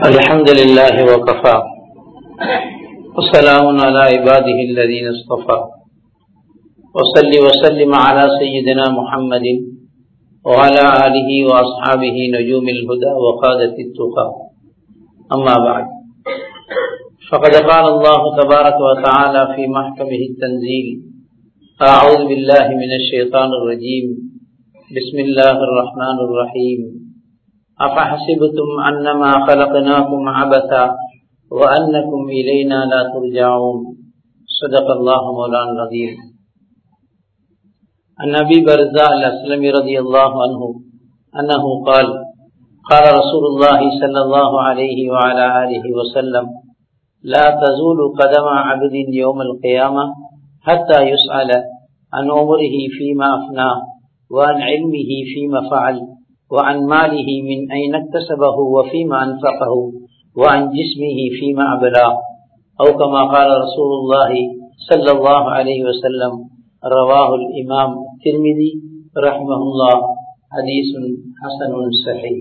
الحمد لله وكفى وسلام على عباده الذين اصطفى وصل وسلم على سيدنا محمد وعلى آله وأصحابه نجوم الهدى وقادة التقى أما بعد فقد قال الله تبارك وتعالى في محكمه التنزيل أعوذ بالله من الشيطان الرجيم بسم الله الرحمن الرحيم أفحسبتم أنما خلقناكم عبثا وأنكم إلينا لا ترجعون صدق الله مولانا العظيم عن أبي برزاء الأسلمي رضي الله عنه أنه قال قال رسول الله صلى الله عليه وعلى آله وسلم لا تزول قدم عبد يوم القيامة حتى يسأل عن عمره فيما أفناه وعن علمه فيما فعل وعن ماله من أين اكتسبه وفيما أنفقه وعن جسمه فيما أبلاه أو كما قال رسول الله صلى الله عليه وسلم رواه الإمام الترمذي رحمه الله حديث حسن صحيح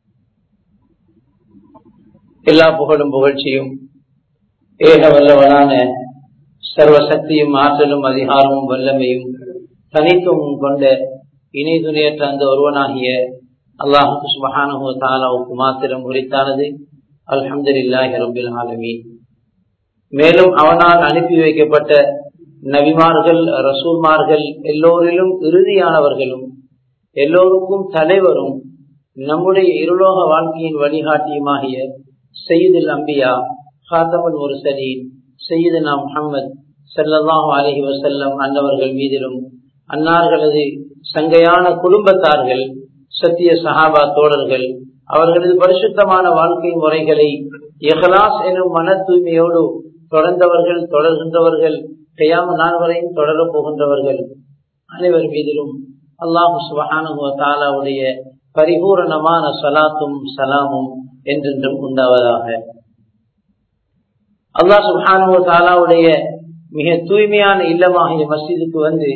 எல்லா புகழும் புகழ்ச்சியும் ஏக வல்லவனான சர்வசக்தியும் ஆற்றலும் அதிகாரமும் வல்லமையும் தனித்துவமும் கொண்ட இணை துணையற்ற அந்த ஒருவனாகிய அல்லாஹுக்கு சுபஹானு தாலாவுக்கு மாத்திரம் உரித்தானது அல்ஹம்துலில்லாஹி ரபில் ஆலமீன் மேலும் அவனால் அனுப்பி வைக்கப்பட்ட நபிமார்கள் ரசூல்மார்கள் எல்லோரிலும் இறுதியானவர்களும் எல்லோருக்கும் தலைவரும் நம்முடைய இருலோக வாழ்க்கையின் வழிகாட்டியுமாகிய சையீதுல் அம்பியா ஹாத்தமுல் முர்சலீன் சையீதுனா முகமது சல்லாஹூ அலஹி வசல்லம் அன்னவர்கள் மீதிலும் அன்னார்களது சங்கையான குடும்பத்தார்கள் சத்திய சஹாபா தோழர்கள் அவர்களது பரிசுத்தமான வாழ்க்கை முறைகளை எஹலாஸ் எனும் மன தூய்மையோடு தொடர்ந்தவர்கள் தொடர்கின்றவர்கள் கையாம நாள் வரையும் தொடரப் போகின்றவர்கள் அனைவர் மீதிலும் அல்லாஹு சுபஹானு தாலாவுடைய பரிபூரணமான சலாத்தும் சலாமும் என்றென்றும் உண்டாவதாக அல்லாஹ் சுபஹானு தாலாவுடைய மிக தூய்மையான இல்லமாகிய மஸ்ஜிதுக்கு வந்து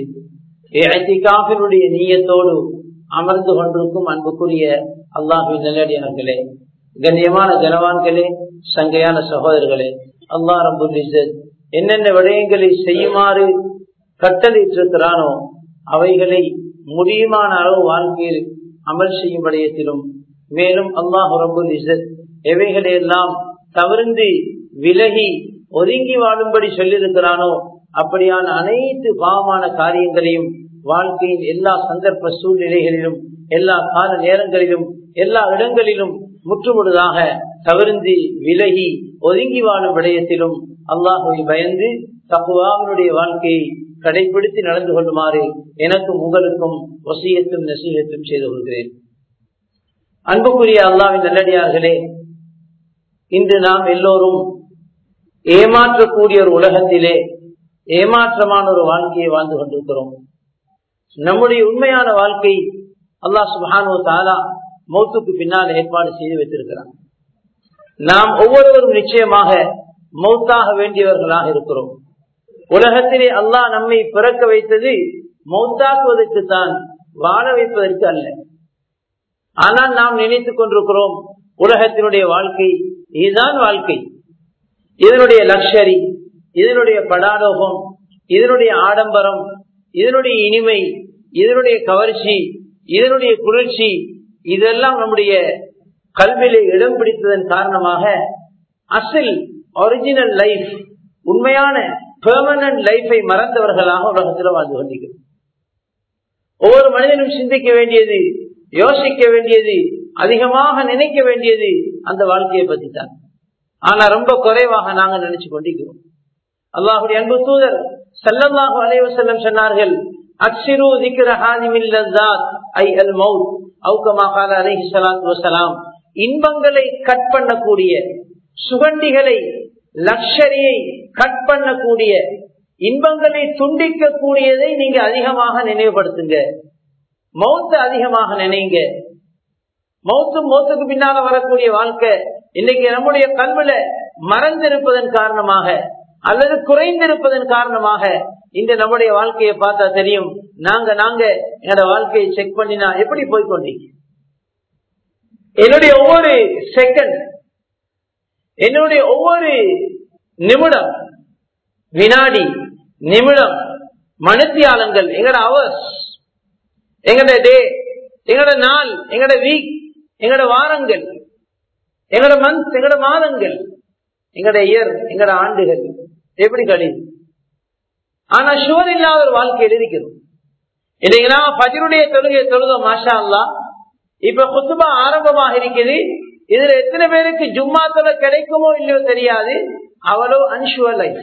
காஃபினுடைய நீயத்தோடு அமர்ந்து கொண்டிருக்கும் அன்புக்குரிய அல்லாஹு நல்லடியார்களே கண்ணியமான ஜனவான்களே சங்கையான சகோதரர்களே அல்லாஹ் ரபுல் இசத் என்னென்ன விடயங்களை செய்யுமாறு கட்டளையிட்டிருக்கிறானோ அவைகளை முடியுமான அளவு வாழ்க்கையில் அமல் செய்யும் விடயத்திலும் மேலும் அல்லாஹ் ரபுல் இசத் எவைகளை எல்லாம் தவிர்ந்து விலகி ஒதுங்கி வாழும்படி சொல்லியிருக்கிறானோ அப்படியான அனைத்து பாவமான காரியங்களையும் வாழ்க்கையின் எல்லா சந்தர்ப்ப சூழ்நிலைகளிலும் எல்லா கால நேரங்களிலும் எல்லா இடங்களிலும் முற்றுமுழுதாக தவிர்ந்து விலகி ஒதுங்கி வாழும் விடயத்திலும் அல்லாஹுவை பயந்து தப்புவாவினுடைய வாழ்க்கையை கடைபிடித்து நடந்து கொள்ளுமாறு எனக்கும் உங்களுக்கும் வசியத்தும் நசீகத்தும் செய்து கொள்கிறேன் அன்புக்குரிய அல்லாவின் நல்லடியார்களே இன்று நாம் எல்லோரும் ஏமாற்றக்கூடிய ஒரு உலகத்திலே ஏமாற்றமான ஒரு வாழ்க்கையை வாழ்ந்து கொண்டிருக்கிறோம் நம்முடைய உண்மையான வாழ்க்கை அல்லா சுபானு தாலா மௌத்துக்கு பின்னால் ஏற்பாடு செய்து வைத்திருக்கிறார் நாம் ஒவ்வொருவரும் நிச்சயமாக மௌத்தாக வேண்டியவர்களாக இருக்கிறோம் உலகத்திலே அல்லாஹ் நம்மை பிறக்க வைத்தது மௌத்தாக்குவதற்கு தான் வாழ வைப்பதற்கு அல்ல ஆனால் நாம் நினைத்துக் கொண்டிருக்கிறோம் உலகத்தினுடைய வாழ்க்கை இதுதான் வாழ்க்கை இதனுடைய லக்ஷரி இதனுடைய படாடோகம் இதனுடைய ஆடம்பரம் இதனுடைய இனிமை இதனுடைய கவர்ச்சி இதனுடைய குளிர்ச்சி இதெல்லாம் நம்முடைய கல்வியிலே இடம் பிடித்ததன் காரணமாக அசில் ஒரிஜினல் லைஃப் உண்மையான பெர்மனன்ட் லைஃபை மறந்தவர்களாக உலகத்தில் வாழ்ந்து கொண்டிருக்கிறோம் ஒவ்வொரு மனிதனும் சிந்திக்க வேண்டியது யோசிக்க வேண்டியது அதிகமாக நினைக்க வேண்டியது அந்த வாழ்க்கையை பற்றி தான் ஆனா ரொம்ப குறைவாக நாங்க நினைச்சு கொண்டிருக்கிறோம் அல்லாஹுடைய அன்பு தூதர் சல்லல்லாஹு அலைவசல்லம் சொன்னார்கள் அக்ஷிரு திக்ர ஹாதிமில் ஐ அல் மவுத் அவுகமா கால அலைஹி ஸலாத்து வஸலாம் இன்பங்களை கட் பண்ணக்கூடிய சுகண்டிகளை லக்ஷரியை கட் பண்ணக்கூடிய இன்பங்களை துண்டிக்க கூடியதை நீங்க அதிகமாக நினைவுபடுத்துங்க மௌத்த அதிகமாக நினைங்க மௌத்து மௌத்துக்கு பின்னால வரக்கூடிய வாழ்க்கை இன்னைக்கு நம்முடைய கல்வில மறந்திருப்பதன் காரணமாக அல்லது குறைந்திருப்பதன் காரணமாக இந்த நம்முடைய வாழ்க்கையை பார்த்தா தெரியும் நாங்க நாங்க என்னோட வாழ்க்கையை செக் பண்ணினா எப்படி போய்கொண்டீங்க என்னுடைய ஒவ்வொரு செகண்ட் என்னுடைய ஒவ்வொரு நிமிடம் வினாடி நிமிடம் மனுத்தியாளங்கள் எங்கட அவர்ஸ் எங்கட டே எங்கட நாள் எங்கட வீக் எங்கட வாரங்கள் எங்கட மந்த் எங்கட மாதங்கள் எங்கட இயர் எங்கட ஆண்டுகள் எப்படி கழிவு ஆனா ஷுவர் இல்லாத ஒரு வாழ்க்கையில் இருக்கிறோம் இல்லைங்களா பஜருடைய தொழுகை தொழுக மாஷா அல்லா இப்ப குத்துபா ஆரம்பமாக இருக்குது இதுல எத்தனை பேருக்கு ஜும்மா தொலை கிடைக்குமோ இல்லையோ தெரியாது அவ்வளவு அன்ஷுவர் லைஃப்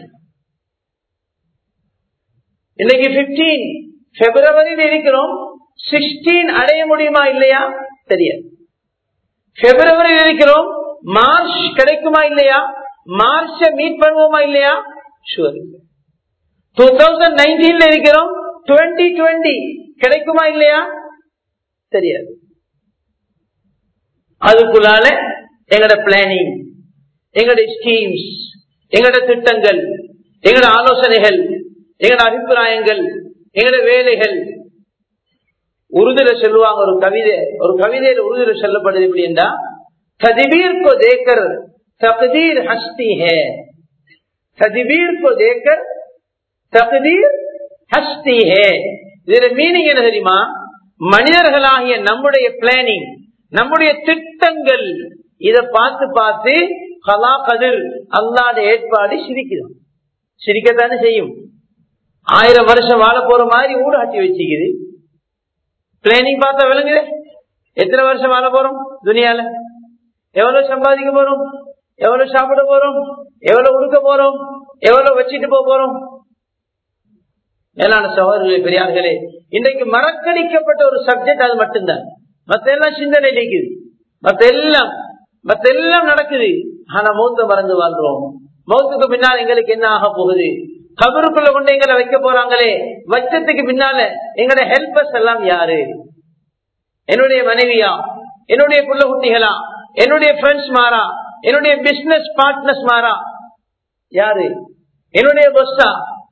இன்னைக்கு பிப்டீன் பிப்ரவரியில் இருக்கிறோம் சிக்ஸ்டீன் அடைய முடியுமா இல்லையா தெரியாது பிப்ரவரியில் இருக்கிறோம் மார்ச் கிடைக்குமா இல்லையா மார்ச்ச மீட் பண்ணுவோமா இல்லையா ஷுவர் டூ தௌசண்ட் நைன்டீன்ல இருக்கிறோம் டுவெண்ட்டி டுவெண்ட்டி கிடைக்குமா இல்லையா தெரியாது அதுக்குள்ளால எங்கட பிளானிங் எங்கட ஸ்கீம்ஸ் எங்கட திட்டங்கள் எங்கட ஆலோசனைகள் எங்கட அபிப்பிராயங்கள் எங்கட வேலைகள் உறுதியில சொல்லுவாங்க ஒரு கவிதை ஒரு கவிதையில உறுதியில சொல்லப்படுது எப்படி என்றா ததிபீர் को देकर तकदीर हंसती है तदबीर को देकर तकदीर हंसती है இதுல மீனிங் என்ன தெரியுமா மனிதர்களாகிய நம்முடைய பிளானிங் நம்முடைய திட்டங்கள் இத பார்த்து பார்த்து கலா கதிர் அல்லாத ஏற்பாடு சிரிக்குதான் சிரிக்கத்தானே செய்யும் ஆயிரம் வருஷம் வாழ போற மாதிரி ஊடு ஆட்டி வச்சுக்குது பிளானிங் பார்த்தா விளங்குது எத்தனை வருஷம் வாழ போறோம் துனியால எவ்வளவு சம்பாதிக்க போறோம் எவ்வளவு சாப்பிட போறோம் எவ்வளவு உடுக்க போறோம் எவ்வளவு வச்சுட்டு போக போறோம் மேலான சகோதரர்களே பெரியார்களே இன்றைக்கு மறக்கடிக்கப்பட்ட ஒரு சப்ஜெக்ட் அது மட்டும்தான் மத்த எல்லாம் சிந்தனை நீக்குது மத்த எல்லாம் மத்த எல்லாம் நடக்குது ஆனா மௌத்த மறந்து வாழ்றோம் மௌத்துக்கு பின்னால் எங்களுக்கு என்ன ஆக போகுது கபருக்குள்ள கொண்டு எங்களை வைக்க போறாங்களே வச்சத்துக்கு பின்னால எங்களோட ஹெல்பர்ஸ் எல்லாம் யாரு என்னுடைய மனைவியா என்னுடைய புள்ள குட்டிகளா என்னுடைய ஃப்ரெண்ட்ஸ் மாறா என்னுடைய பிசினஸ் பார்ட்னர்ஸ் மாறா யாரு என்னுடைய பொஸ்டா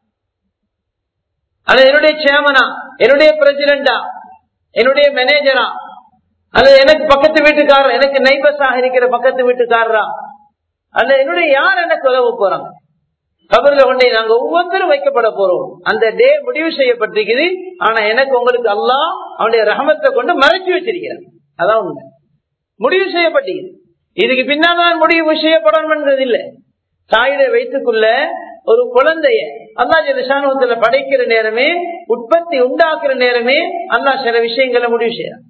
அல்லது என்னுடைய சேர்மனா என்னுடைய பிரசிடண்டா என்னுடைய மேனேஜரா அல்லது எனக்கு பக்கத்து வீட்டுக்காரர் எனக்கு நைபர்ஸாக இருக்கிற பக்கத்து வீட்டுக்காரரா அல்ல என்னுடைய யார் எனக்கு உதவ போறாங்க கபர்ல கொண்டே நாங்க ஒவ்வொருத்தரும் வைக்கப்பட போறோம் அந்த டே முடிவு செய்யப்பட்டிருக்குது ஆனா எனக்கு உங்களுக்கு அல்லா அவனுடைய ரகமத்தை கொண்டு மறைச்சு வச்சிருக்கிறான் அதான் உண்மை முடிவு செய்யப்பட்டது இதுக்கு பின்னால்தான் முடிவு செய்யப்படணும்ன்றது இல்லை தாயிட வைத்துக்குள்ள ஒரு குழந்தைய அல்லா ஜெயசானுவத்துல படைக்கிற நேரமே உற்பத்தி உண்டாக்குற நேரமே அல்லா சில விஷயங்களை முடிவு செய்யறான்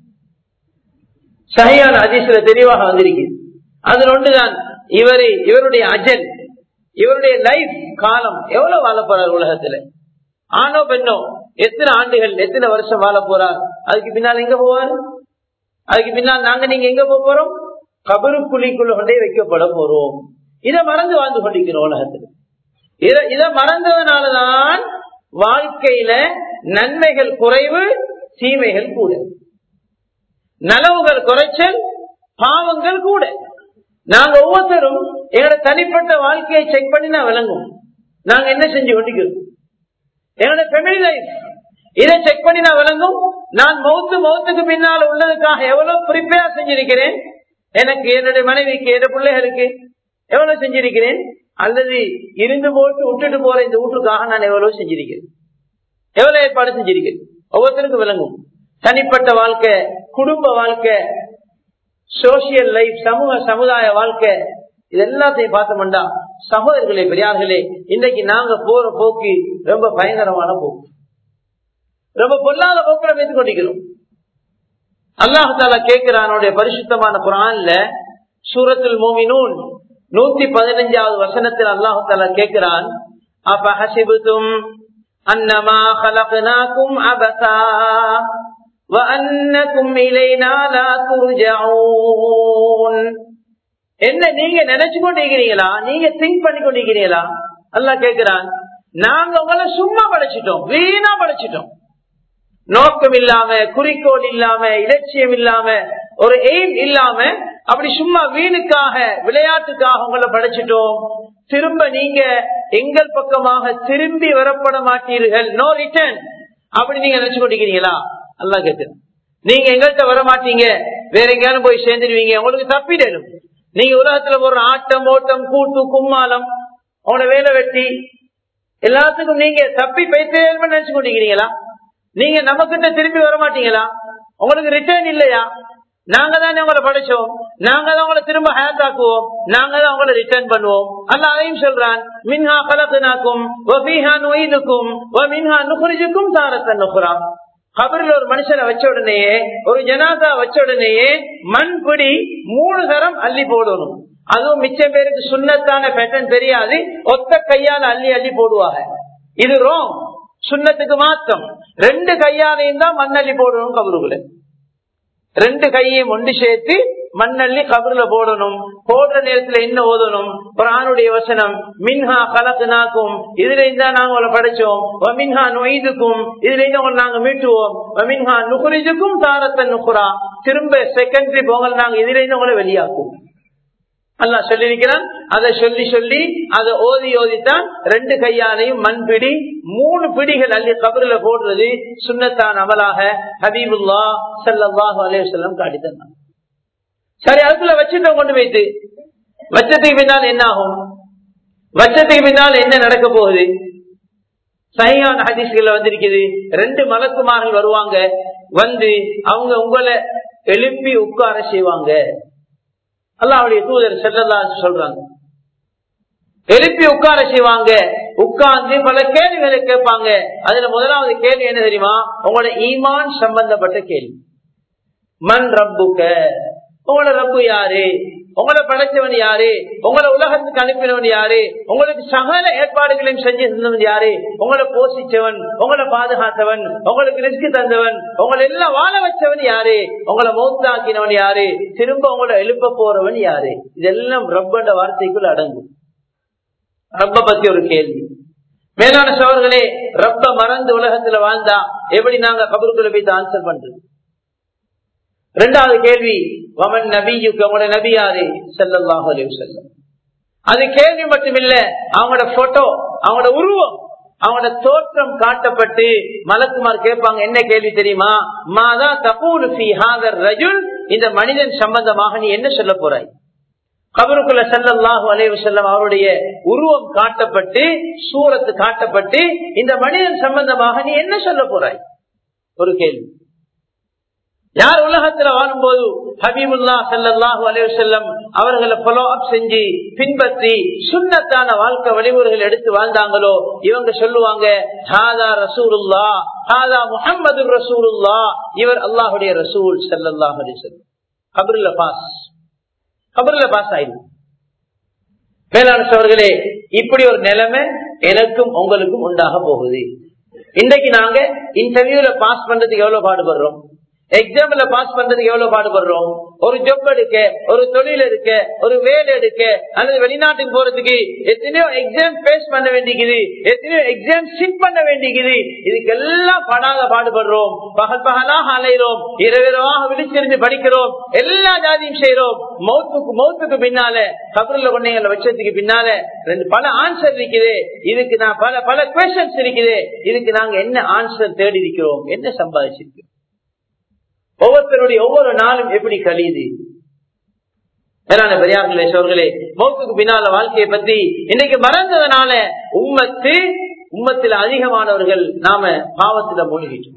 சரியான அதிசல தெளிவாக வந்திருக்கு அதில் ஒன்றுதான் இவரை இவருடைய அஜல் இவருடைய லைஃப் காலம் எவ்வளவு வாழ போறார் உலகத்துல ஆணோ பெண்ணோ எத்தனை ஆண்டுகள் எத்தனை வருஷம் வாழ போறார் அதுக்கு பின்னால் எங்க போவார் அதுக்கு பின்னால் நாங்க நீங்க எங்க போக போறோம் கபரு குழிக்குள்ள கொண்டே வைக்கப்பட போறோம் இதை மறந்து வாழ்ந்து கொண்டிருக்கிறோம் உலகத்துல இதை மறந்ததுனாலதான் வாழ்க்கையில நன்மைகள் குறைவு தீமைகள் கூட நலவுகள் குறைச்சல் பாவங்கள் கூட நாங்க ஒவ்வொருத்தரும் எங்களோட தனிப்பட்ட வாழ்க்கையை செக் பண்ணி நான் விளங்கும் நாங்க என்ன செஞ்சு கொண்டிருக்கிறோம் என்னோட ஃபேமிலி லைஃப் இதை செக் பண்ணி நான் விளங்கும் நான் மௌத்து மௌத்துக்கு பின்னால் உள்ளதுக்காக எவ்வளவு ப்ரிப்பேர் செஞ்சிருக்கிறேன் எனக்கு என்னுடைய மனைவிக்கு என் பிள்ளைகளுக்கு எவ்வளவு செஞ்சிருக்கிறேன் அல்லது இருந்து போட்டு விட்டுட்டு போற இந்த வீட்டுக்காக நான் எவ்வளவு செஞ்சிருக்கிறேன் எவ்வளவு ஏற்பாடு செஞ்சிருக்கிறேன் ஒவ்வொருத்தருக்கும் விளங்கும் தனிப்பட்ட வாழ்க்கை குடும்ப வாழ்க்கை சோசியல் லைஃப் சமூக சமுதாய வாழ்க்கை இது எல்லாத்தையும் பார்த்தோம்டா சகோதரர்களே பெரியார்களே இன்னைக்கு நாங்க போற போக்கு ரொம்ப பயங்கரமான போக்கு ரொம்ப பொல்லாத போக்கில் வைத்துக் கொண்டிருக்கிறோம் அல்லாஹால கேட்கிறானுடைய பரிசுத்தமான குரான்ல சூரத்துல் மோமினூன் நூத்தி பதினஞ்சாவது வசனத்தில் அல்லாஹால கேட்கிறான் அப்ப ஹசிபுத்தும் அன்னமா கலகனாக்கும் அபசா என்ன நீங்க நினைச்சு கொண்டிருக்கிறீங்களா நீங்க திங்க் பண்ணி கொண்டிருக்கிறீங்களா அல்லா கேட்கிறான் நாங்க உங்களை சும்மா படைச்சிட்டோம் வீணா படைச்சிட்டோம் நோக்கம் இல்லாம குறிக்கோள் இல்லாம இலட்சியம் இல்லாம ஒரு எய்ம் இல்லாம அப்படி சும்மா வீணுக்காக விளையாட்டுக்காக உங்களை படைச்சிட்டோம் திரும்ப நீங்க எங்கள் பக்கமாக திரும்பி வரப்பட மாட்டீர்கள் நோ ரிட்டர்ன் அப்படி நீங்க நினைச்சு கொண்டிருக்கிறீங்களா அல்லா கேட்கிறேன் நீங்க எங்கள்கிட்ட வர மாட்டீங்க வேற எங்கேயாலும் போய் சேர்ந்துருவீங்க உங்களுக்கு தப்பிடணும் நீங்க உலகத்துல போடுற ஆட்டம் ஓட்டம் கூட்டு கும்மாலம் உங்களோட வேலை வெட்டி எல்லாத்துக்கும் நீங்க தப்பி பேசணும்னு நினைச்சு கொண்டிருக்கிறீங்களா நீங்க நம்ம கிட்ட திரும்பி வர மாட்டீங்களா உங்களுக்கு ரிட்டர்ன் இல்லையா நாங்க தானே உங்களை படைச்சோம் நாங்க தான் உங்களை திரும்ப ஹேத் ஆக்குவோம் நாங்க தான் உங்களை ரிட்டர்ன் பண்ணுவோம் அல்ல அதையும் சொல்றான் மின்ஹா கலக்குனாக்கும் நொய்துக்கும் மின்ஹா நுகுரிஜுக்கும் தாரத்தன் நுகுறான் கபரில் ஒரு மனுஷனை வச்ச உடனேயே ஒரு ஜனாதா வச்ச உடனேயே மண் பிடி மூணு தரம் அள்ளி போடணும் அதுவும் மிச்சம் பேருக்கு சுண்ணத்தான பேட்டர்ன் தெரியாது ஒத்த கையால அள்ளி அள்ளி போடுவாங்க இது ரோம் சுண்ணத்துக்கு மாத்தம் ரெண்டு கையாலையும் தான் மண்ணள்ளி போடணும் கபருக்குள்ள ரெண்டு கையையும் ஒன்று சேர்த்து மண்ணள்ளி கபருல போடணும் போடுற நேரத்துல என்ன ஓதணும் ஒரு ஆணுடைய வசனம் மின்ஹா கலக்கு நாக்கும் இதுல இருந்தா நாங்க உங்களை படைச்சோம் மின்ஹா நொய்துக்கும் இதுல இருந்து உங்களை நாங்க மீட்டுவோம் மின்ஹா நுகுரிஜுக்கும் தாரத்தை நுகுரா திரும்ப செகண்டரி பொங்கல் நாங்க இதுல இருந்து உங்களை வெளியாக்கும் அல்லா சொல்லியிருக்கிறான் அதை சொல்லி சொல்லி அதை ஓதி ஓதித்தான் ரெண்டு கையாலையும் மண் பிடி மூணு பிடிகள் அள்ளி கபரில போடுறது சுண்ணத்தான் அமலாக ஹபீபுல்லா சல்லாஹு அலேவசல்லம் காட்டி தந்தான் சரி அதுக்குள்ள வச்சுட்டோம் கொண்டு வைத்து வச்சத்துக்கு பின்னால் என்ன ஆகும் வச்சத்துக்கு பின்னால் என்ன நடக்க போகுது சையான ஹதீஸ்கள் வந்திருக்குது ரெண்டு மலக்குமார்கள் வருவாங்க வந்து அவங்க உங்களை எழுப்பி உட்கார செய்வாங்க அல்லாவுடைய தூதர் செல்லல்லா சொல்றாங்க எழுப்பி உட்கார செய்வாங்க உட்கார்ந்து பல கேள்விகளை கேட்பாங்க அதுல முதலாவது கேள்வி என்ன தெரியுமா உங்களோட ஈமான் சம்பந்தப்பட்ட கேள்வி மண் ரப்புக்க உங்களோட ரப்பு யாரு உங்களை படைச்சவன் யாரு உங்களை உலகத்துக்கு அனுப்பினவன் யாரு உங்களுக்கு சகல ஏற்பாடுகளையும் செஞ்சு தந்தவன் யாரு உங்களை போஷிச்சவன் உங்களை பாதுகாத்தவன் உங்களுக்கு ரிஸ்க் தந்தவன் உங்களை எல்லாம் வாழ வச்சவன் யாரு உங்களை மௌத்தாக்கினவன் யாரு திரும்ப உங்களை எழுப்ப போறவன் யாரு இதெல்லாம் ரப்பண்ட வார்த்தைக்குள் அடங்கும் ரப்ப பத்தி ஒரு கேள்வி மேலான சவர்களே ரப்ப மறந்து உலகத்துல வாழ்ந்தா எப்படி நாங்க கபருக்குள்ள போய் ஆன்சர் பண்றது ரெண்டாவது கேள்வி வமன் நபியுக்கு அவங்களோட நபி யாரு செல்லல்லாஹு அலைஹி வஸல்லம் அது கேள்வி மட்டுமில்ல அவங்களோட போட்டோ அவங்களோட உருவம் அவங்களோட தோற்றம் காட்டப்பட்டு மலக்குமார் கேட்பாங்க என்ன கேள்வி தெரியுமா மாதா தபூல் ஃபி ஹாதர் ரஜுல் இந்த மனிதன் சம்பந்தமாக நீ என்ன சொல்ல போறாய் கபருக்குள்ள செல்லல்லாஹு அலைவு செல்லம் அவருடைய உருவம் காட்டப்பட்டு சூரத்து காட்டப்பட்டு இந்த மனிதன் சம்பந்தமாக நீ என்ன சொல்ல போறாய் ஒரு கேள்வி யார் உலகத்துல வாழும்போது ஹபீபுல்லா சல்லாஹூ அலைய செல்லம் அவர்களை ஃபாலோ அப் செஞ்சு பின்பற்றி சுண்ணத்தான வாழ்க்கை வழிமுறைகள் எடுத்து வாழ்ந்தாங்களோ இவங்க சொல்லுவாங்க ஹாதா ரசூலுல்லா ஹாதா முஹம்மது ரசூலுல்லா இவர் அல்லாஹுடைய ரசூல் சல்லாஹ் அலி செல்லம் கபருல பாஸ் கபருல பாஸ் ஆயிடும் மேலான சவர்களே இப்படி ஒரு நிலைமை எனக்கும் உங்களுக்கும் உண்டாக போகுது இன்றைக்கு நாங்க இன்டர்வியூல பாஸ் பண்றதுக்கு எவ்வளவு பாடுபடுறோம் எக்ஸாம்ல பாஸ் பண்றதுக்கு எவ்வளவு பாடுபடுறோம் ஒரு ஜப் எடுக்க ஒரு தொழில் எடுக்க ஒரு வேலை எடுக்க அல்லது வெளிநாட்டுக்கு போறதுக்கு எத்தனையோ எக்ஸாம் பேஸ் பண்ண வேண்டிக்குது எத்தனையோ எக்ஸாம் சிட் பண்ண வேண்டிக்குது இதுக்கெல்லாம் படாத பாடுபடுறோம் பகல் பகலாக அலைகிறோம் இரவிரவாக விழிச்சிருந்து படிக்கிறோம் எல்லா ஜாதியும் செய்யறோம் மௌத்துக்கு மௌத்துக்கு பின்னால கபருல கொண்டைகளை வச்சதுக்கு பின்னால ரெண்டு பல ஆன்சர் இருக்குது இதுக்கு நான் பல பல கொஸ்டின்ஸ் இருக்குது இதுக்கு நாங்க என்ன ஆன்சர் தேடி இருக்கிறோம் என்ன சம்பாதிச்சிருக்கோம் ஒவ்வொருத்தருடைய ஒவ்வொரு நாளும் எப்படி கழியுது மேலான பெரியார்களே சோர்களே மௌத்துக்கு பின்னால வாழ்க்கையை பத்தி இன்னைக்கு மறந்ததுனால உம்மத்து உம்மத்தில் அதிகமானவர்கள் நாம பாவத்துல மூழ்கிட்டோம்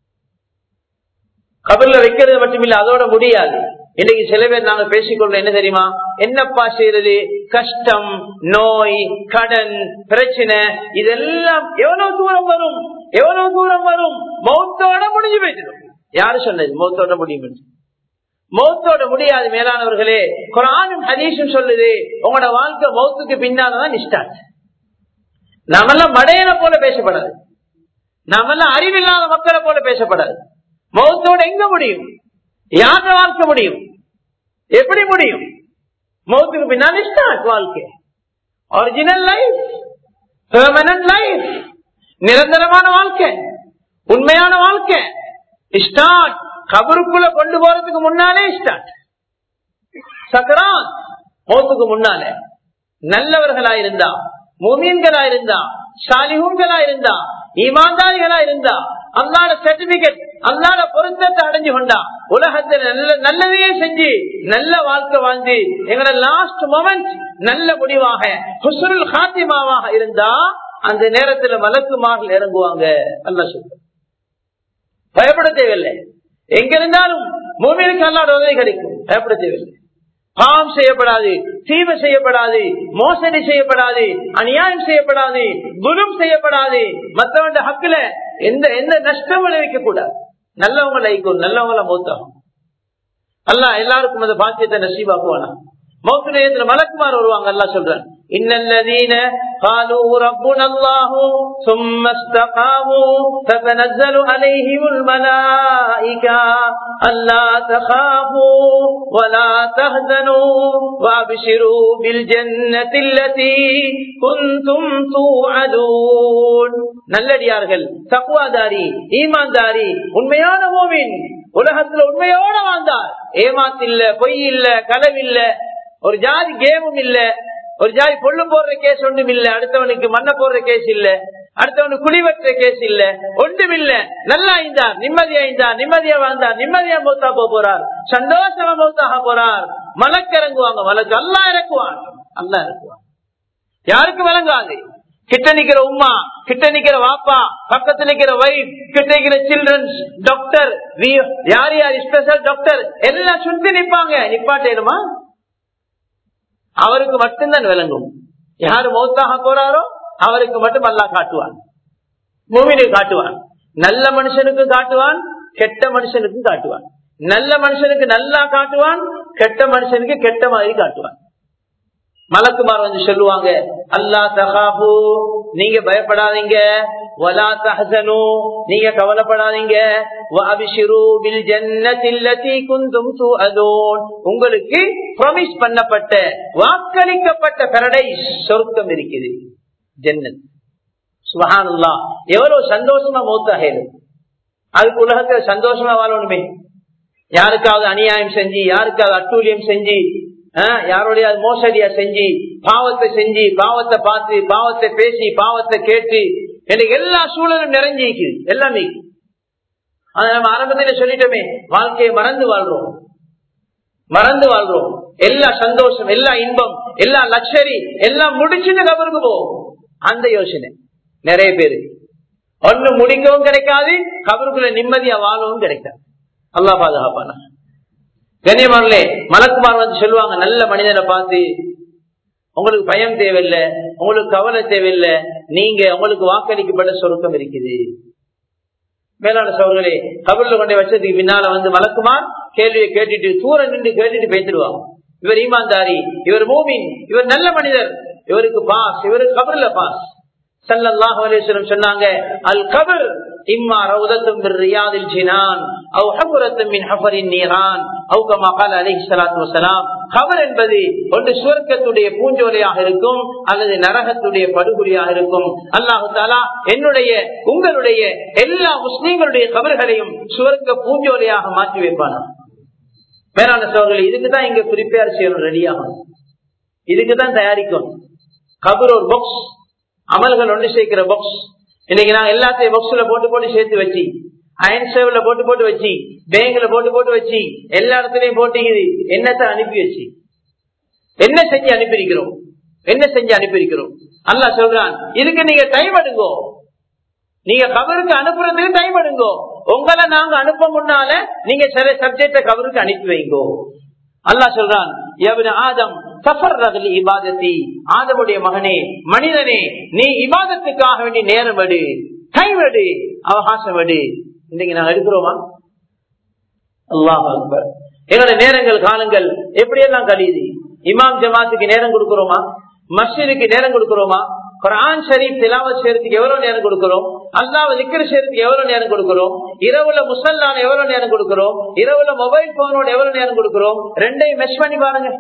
கபர்ல வைக்கிறது மட்டுமில்ல அதோட முடியாது இன்னைக்கு சில பேர் நாங்க பேசிக்கொள்ள என்ன தெரியுமா என்னப்பா செய்யறது கஷ்டம் நோய் கடன் பிரச்சனை இதெல்லாம் எவ்வளவு தூரம் வரும் எவ்வளவு தூரம் வரும் மௌத்தோட முடிஞ்சு போயிட்டு யாரு சொன்னது மௌத்தோட முடியும் மௌத்தோட முடியாது மேலானவர்களே குரானும் ஹதீஷும் சொல்லுது உங்களோட வாழ்க்கை மௌத்துக்கு பின்னால்தான் நிஷ்டாட் நாமெல்லாம் மடையனை போல பேசப்படாது நாமெல்லாம் அறிவில்லாத மக்களை போல பேசப்படாது மௌத்தோட எங்க முடியும் யார வாழ்க்கை முடியும் எப்படி முடியும் மௌத்துக்கு பின்னால் நிஷ்டாட் வாழ்க்கை ஒரிஜினல் லைஃப் பெர்மனன்ட் லைஃப் நிரந்தரமான வாழ்க்கை உண்மையான வாழ்க்கை ஸ்டார்ட் கபருக்குள்ள கொண்டு போறதுக்கு முன்னாலே ஸ்டார்ட் சக்கரான் மௌத்துக்கு முன்னால நல்லவர்களா இருந்தா மூமியன்களா இருந்தா சாலிஹூன்களா இருந்தா ஈமான்தாரிகளா இருந்தா அல்லாட சர்டிபிகேட் அல்லாட பொருத்தத்தை அடைஞ்சு கொண்டா உலகத்துல நல்ல நல்லதையே செஞ்சு நல்ல வாழ்க்கை வாழ்ந்து எங்களோட லாஸ்ட் மொமெண்ட் நல்ல முடிவாக ஹுசுருல் ஹாத்திமாவாக இருந்தா அந்த நேரத்துல மலக்குமார்கள் இறங்குவாங்க அல்ல சொல்ற பயப்பட தேவையில்லை எங்க இருந்தாலும் பூமியிலுக்கு அல்லாட உதவி கிடைக்கும் பயப்பட தேவையில்லை பாவம் செய்யப்படாது தீமை செய்யப்படாது மோசடி செய்யப்படாது அநியாயம் செய்யப்படாது குரும் செய்யப்படாது மற்றவங்க ஹக்குல எந்த எந்த நஷ்டம் விளைவிக்க கூடாது நல்லவங்க லைக்கும் நல்லவங்கள மூத்தாகும் அல்ல எல்லாருக்கும் அந்த பாக்கியத்தை நசீபாக்குவானா மௌத்து நேரத்துல மலக்குமார் வருவாங்க அல்லா சொல்றேன் இன்னல்லதீன قالوا ربنا الله ثم استقاموا تتنزل عليهم الملائكة ألا تخافوا ولا تهزنوا وابشروا بالجنة التي كنتم توعدون நல்லடியார்கள் தக்குவாதாரி ஈமான்தாரி உண்மையான மோவின் உலகத்துல உண்மையோட வாழ்ந்தார் ஏமாத்தில்ல பொய் இல்ல களவில்ல ஒரு ஜாதி கேமும் இல்ல ஒரு ஜாதி பொண்ணு போடுற கேஸ் ஒன்றும் இல்ல அடுத்தவனுக்கு மண்ண போடுற கேஸ் இல்ல அடுத்தவனுக்கு குடிவற்ற கேஸ் இல்ல ஒன்றும் இல்ல நல்லா ஐந்தார் நிம்மதியா ஐந்தார் நிம்மதியா வாழ்ந்தார் நிம்மதியா மௌத்தா போக போறார் சந்தோஷமா மௌத்தாக போறார் மலக்கு இறங்குவாங்க மலக்கு அல்லா இறக்குவான் அல்லா இறக்குவான் யாருக்கு விளங்காது கிட்ட நிக்கிற உமா கிட்ட நிக்கிற வாப்பா பக்கத்துல நிக்கிற வைஃப் கிட்ட நிக்கிற சில்ட்ரன்ஸ் டாக்டர் யார் யார் ஸ்பெஷல் டாக்டர் எல்லாம் சுத்தி நிப்பாங்க நிப்பாட்டேடுமா அவருக்கு மட்டும்தான் விளங்கும் யாரு மௌத்தாக போறாரோ அவருக்கு மட்டும் அல்லா காட்டுவான் மூமினுக்கு காட்டுவான் நல்ல மனுஷனுக்கு காட்டுவான் கெட்ட மனுஷனுக்கும் காட்டுவான் நல்ல மனுஷனுக்கு நல்லா காட்டுவான் கெட்ட மனுஷனுக்கு கெட்ட மாதிரி காட்டுவான் மலக்குமார் வந்து சொல்லுவாங்க அல்லா தகாபு நீங்க பயப்படாதீங்க வலா தஹசனு நீங்க கவலைப்படாதீங்க உங்களுக்கு ப்ரொமிஸ் பண்ணப்பட்ட வாக்களிக்கப்பட்ட பரடைஸ் சொர்க்கம் இருக்குது ஜன்னத் சுபஹானுல்லா எவ்வளவு சந்தோஷமா மௌத்தாக அதுக்கு உலகத்துல சந்தோஷமா வாழணுமே யாருக்காவது அநியாயம் செஞ்சு யாருக்காவது அட்டூழியம் செஞ்சு யாருடைய மோசடியா செஞ்சு பாவத்தை செஞ்சு பாவத்தை பார்த்து பாவத்தை பேசி பாவத்தை கேட்டு எனக்கு எல்லா சூழலும் நிறைஞ்சிருக்குது எல்லாமே அதை நம்ம ஆரம்பத்தில சொல்லிட்டோமே வாழ்க்கையை மறந்து வாழ்றோம் மறந்து வாழ்றோம் எல்லா சந்தோஷம் எல்லா இன்பம் எல்லா லக்ஷரி எல்லாம் முடிச்சுட்டு கபருக்கு போவோம் அந்த யோசனை நிறைய பேரு ஒண்ணு முடிக்கவும் கிடைக்காது கபருக்குள்ள நிம்மதியா வாழவும் கிடைக்காது அல்லா பாதுகாப்பான கண்ணியமானே மலக்குமார் வந்து சொல்லுவாங்க நல்ல மனிதனை பார்த்து உங்களுக்கு பயம் தேவையில்லை உங்களுக்கு கவலை தேவையில்லை நீங்க உங்களுக்கு வாக்களிக்கப்பட்ட சொருக்கம் இருக்குது மேலான சோழர்களே கபர்ல கொண்டே வச்சதுக்கு பின்னால வந்து மலக்குமார் கேள்வியை கேட்டுட்டு தூர நின்று கேட்டுட்டு பேசிடுவாங்க இவர் ஈமான்தாரி இவர் மூமின் இவர் நல்ல மனிதர் இவருக்கு பாஸ் இவருக்கு கபர்ல பாஸ் சல்லாஹு அலிஸ்வரம் சொன்னாங்க அல் கபர் இம்மா ரவுதத்தும் ரியாதில் ஜினான் அவு ஹபுரத்தும் மின் ஹபரின் நீரான் அவு கமா கால அலிஹி ஸலாத்து வஸலாம் கபர் என்பது ஒன்று சுவர்க்கத்துடைய பூஞ்சோலையாக இருக்கும் அல்லது நரகத்துடைய படுகொலியாக இருக்கும் அல்லாஹு தாலா என்னுடைய உங்களுடைய எல்லா முஸ்லீம்களுடைய கபர்களையும் சுவர்க்க பூஞ்சோலையாக மாற்றி வைப்பானா மேலான சோழர்கள் இதுக்குதான் இங்க ப்ரிப்பேர் செய்யணும் ரெடியாகும் இதுக்குதான் தயாரிக்கும் கபர் ஒரு பாக்ஸ் அமல்கள் ஒன்று சேர்க்கிற பாக்ஸ் இன்னைக்கு நாங்க எல்லாத்தையும் பாக்ஸ்ல போட்டு போட்டு சேர்த்து வச்சு அயன் சேவல போட்டு போட்டு வச்சு பேங்க்ல போட்டு போட்டு வச்சு எல்லா இடத்துலயும் போட்டிக்குது என்னத்தை அனுப்பி வச்சு என்ன செஞ்சு அனுப்பியிருக்கிறோம் என்ன செஞ்சு அனுப்பியிருக்கிறோம் அல்லா சொல்றான் இதுக்கு நீங்க டைம் எடுங்கோ நீங்க கவருக்கு அனுப்புறதுக்கு டைம் எடுங்கோ உங்களை நாங்க அனுப்ப முன்னால நீங்க சில சப்ஜெக்ட கவருக்கு அனுப்பி வைங்கோ அல்லா சொல்றான் ஆதம் சஃபர் ரகல் இபாதத்தி ஆதமுடைய மகனே மனிதனே நீ இபாதத்துக்காக வேண்டி நேரம் எடு டைம் எடு அவகாசம் எடு இன்னைக்கு நாங்க எடுக்கிறோமா அல்லாஹ் அக்பர் எங்களுடைய நேரங்கள் காலங்கள் எப்படி எல்லாம் கழியுது இமாம் ஜமாத்துக்கு நேரம் கொடுக்கிறோமா மஸ்ஜிதுக்கு நேரம் கொடுக்கிறோமா குரான் ஷரீப் திலாவத் செய்யறதுக்கு எவ்வளவு நேரம் கொடுக்கிறோம் அல்லாஹ் லிக்கர் செய்யறதுக்கு எவ்வளவு நேரம் கொடுக்கிறோம் இரவுல முசல்லான எவ்வளவு நேரம் கொடுக்கிறோம் இரவுல மொபைல் போனோட எவ்வளவு நேரம் கொடுக்கிறோம் ரெண்டையும் மெஷ் பண்ணி பாருங்க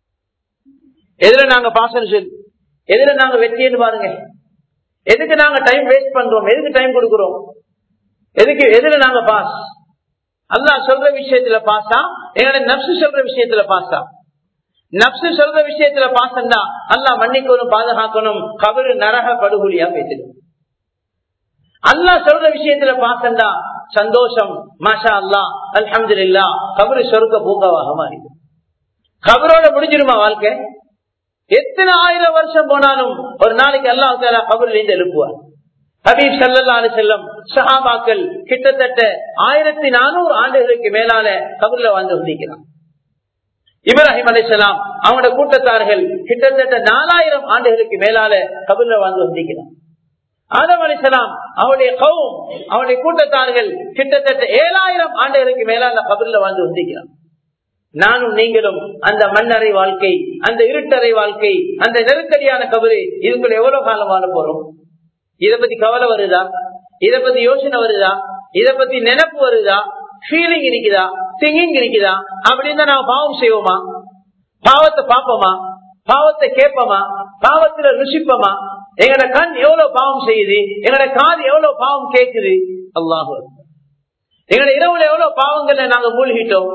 எதுல நாங்க பாசம் சொல்லி எதுல நாங்க வெற்றின்னு பாருங்க எதுக்கு நாங்க டைம் வேஸ்ட் பண்றோம் எதுக்கு டைம் கொடுக்கிறோம் எதுக்கு எதுல நாங்க பாஸ் அல்லா சொல்ற விஷயத்துல பாஸா எங்களோட நப்சு சொல்ற விஷயத்துல பாஸா நப்சு சொல்ற விஷயத்துல பாசம் தான் அல்லா மன்னிக்கணும் பாதுகாக்கணும் கபரு நரக படுகொலியா பேசிடும் அல்லா சொல்ற விஷயத்துல பாக்கண்டா சந்தோஷம் மாஷா அல்லா அல்ஹம்து இல்லா கபரு சொருக்க பூங்காவாக மாறி கபரோட முடிஞ்சிருமா வாழ்க்கை எத்தனை ஆயிரம் வருஷம் போனாலும் ஒரு நாளைக்கு அல்லாஹ் தாலா கபரில் இருந்து எழுப்புவார் ஹபீப் சல்லா அலி செல்லம் சஹாபாக்கள் கிட்டத்தட்ட ஆயிரத்தி நானூறு ஆண்டுகளுக்கு மேலால கபர்ல வாழ்ந்து கொண்டிருக்கிறான் இப்ராஹிம் அலிசலாம் அவனோட கூட்டத்தார்கள் கிட்டத்தட்ட நாலாயிரம் ஆண்டுகளுக்கு மேலால கபர்ல வாழ்ந்து கொண்டிருக்கிறான் ஆதம் அலிசலாம் அவருடைய கவும் அவருடைய கூட்டத்தார்கள் கிட்டத்தட்ட ஏழாயிரம் ஆண்டுகளுக்கு மேலால கபர்ல வாழ்ந்து கொண்டிருக்கிறான் நானும் நீங்களும் அந்த மண்ணறை வாழ்க்கை அந்த இருட்டறை வாழ்க்கை அந்த நெருக்கடியான கபரு இதுக்குள்ள எவ்வளவு காலம் வாழ போறோம் இத பத்தி கவலை வருதா இத பத்தி யோசனை வருதா இத பத்தி நினைப்பு வருதா ஃபீலிங் இருக்குதா திங்கிங் இருக்குதா அப்படின்னு நாம பாவம் செய்வோமா பாவத்தை பார்ப்போமா பாவத்தை கேட்போமா பாவத்துல ருசிப்போமா எங்கட கண் எவ்வளவு பாவம் செய்யுது எங்கட காது எவ்வளவு பாவம் கேட்குது அல்லாஹு எங்கட இரவுல எவ்வளவு பாவங்கள்ல நாங்க மூழ்கிட்டோம்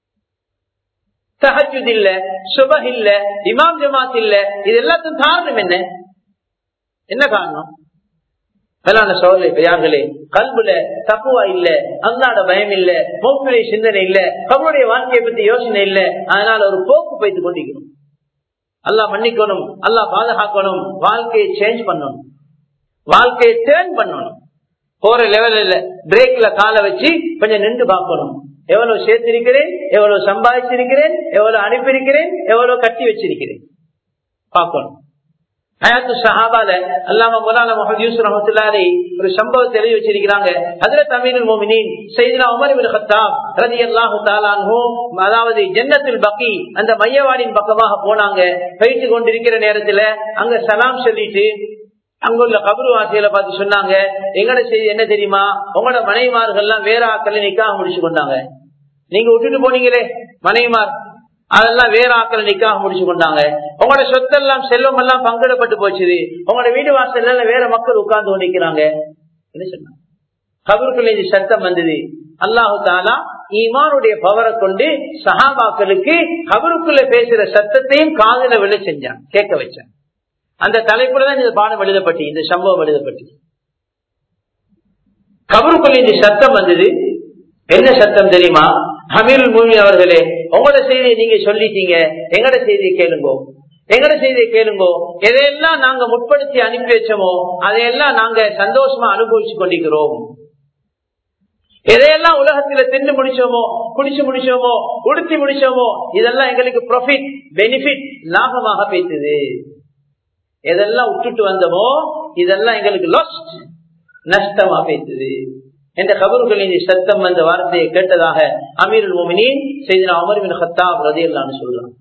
சஹஜுத் இல்ல சுபஹ் இல்ல இமாம் ஜமாத் இல்ல இது எல்லாத்துக்கும் காரணம் என்ன என்ன காரணம் மேலான சோழலை பெரியார்களே கல்புல தப்புவா இல்ல அல்லாட பயம் இல்ல மோக்குடைய சிந்தனை இல்ல கவனுடைய வாழ்க்கையை பத்தி யோசனை இல்ல அதனால ஒரு போக்கு பைத்து கொண்டிருக்கணும் அல்லா மன்னிக்கணும் அல்லா பாதுகாக்கணும் வாழ்க்கையை சேஞ்ச் பண்ணணும் வாழ்க்கையை டேர்ன் பண்ணணும் போற லெவல் இல்ல பிரேக்ல காலை வச்சு கொஞ்சம் நின்று பார்க்கணும் எவ்வளவு சேர்த்திருக்கிறேன் எவ்வளவு சம்பாதிச்சிருக்கிறேன் எவ்வளவு அனுப்பியிருக்கிறேன் எவ்வளவு கட்டி வச்சிருக்கிறேன் பார்க்கணும் ஹயாத்து சஹாபால அல்லாம முலான முகமது யூசுப் ரஹமத்துல்லாரி ஒரு சம்பவத்தை எழுதி வச்சிருக்கிறாங்க அதுல தமிழ் மோமினின் செய்தினா உமர் பின் கத்தாப் ரதி அல்லாஹு தாலான்ஹோ அதாவது ஜன்னத்தில் பக்கி அந்த மையவாடியின் பக்கமாக போனாங்க போயிட்டு கொண்டிருக்கிற நேரத்துல அங்க சலாம் சொல்லிட்டு அங்குள்ள கபரு வாசிகளை பார்த்து சொன்னாங்க எங்கட செய்தி என்ன தெரியுமா உங்களோட மனைவிமார்கள் எல்லாம் வேற ஆக்களை நிக்காக முடிச்சு கொண்டாங்க நீங்க விட்டுட்டு போனீங்களே மனைவிமார் அதெல்லாம் வேற ஆக்களை நிக்காக முடிச்சு கொண்டாங்க உங்களோட சொத்தெல்லாம் செல்வம் எல்லாம் பங்கிடப்பட்டு போச்சுது உங்களோட வீடு வாசல் வேற மக்கள் உட்கார்ந்து கொண்டிருக்கிறாங்க என்ன சொன்னாங்க கபருக்குள்ள இது சத்தம் வந்தது அல்லாஹு தாலா ஈமானுடைய பவரை கொண்டு சஹாபாக்களுக்கு கபருக்குள்ள பேசுற சத்தத்தையும் காதல விழ செஞ்சான் கேட்க வச்சான் அந்த தலைப்புல தான் இந்த பாடம் எழுதப்பட்டு இந்த சம்பவம் எழுதப்பட்டு கபருக்குள்ள இந்த சத்தம் வந்தது என்ன சத்தம் தெரியுமா ஹமீர் மூமி அவர்களே உங்களோட செய்தியை நீங்க சொல்லிட்டீங்க எங்கட செய்தியை கேளுங்கோ எங்கட செய்தியை கேளுங்கோ எதையெல்லாம் நாங்க முற்படுத்தி அனுப்பி வச்சோமோ அதையெல்லாம் நாங்க சந்தோஷமா அனுபவிச்சு கொண்டிருக்கிறோம் எதையெல்லாம் உலகத்துல தின்னு முடிச்சோமோ குடிச்சு முடிச்சோமோ உடுத்தி முடிச்சோமோ இதெல்லாம் எங்களுக்கு ப்ராஃபிட் பெனிஃபிட் லாபமாக பேசுது எதெல்லாம் விட்டுட்டு வந்தோமோ இதெல்லாம் எங்களுக்கு லாஸ்ட் நஷ்டமா பேசுது என்ற கபர்களின் சத்தம் அந்த வார்த்தையை கேட்டதாக அமீர் மோமினின் செய்தின அமர்வின் ஹத்தாப் ரதியல்லான்னு சொல்றான்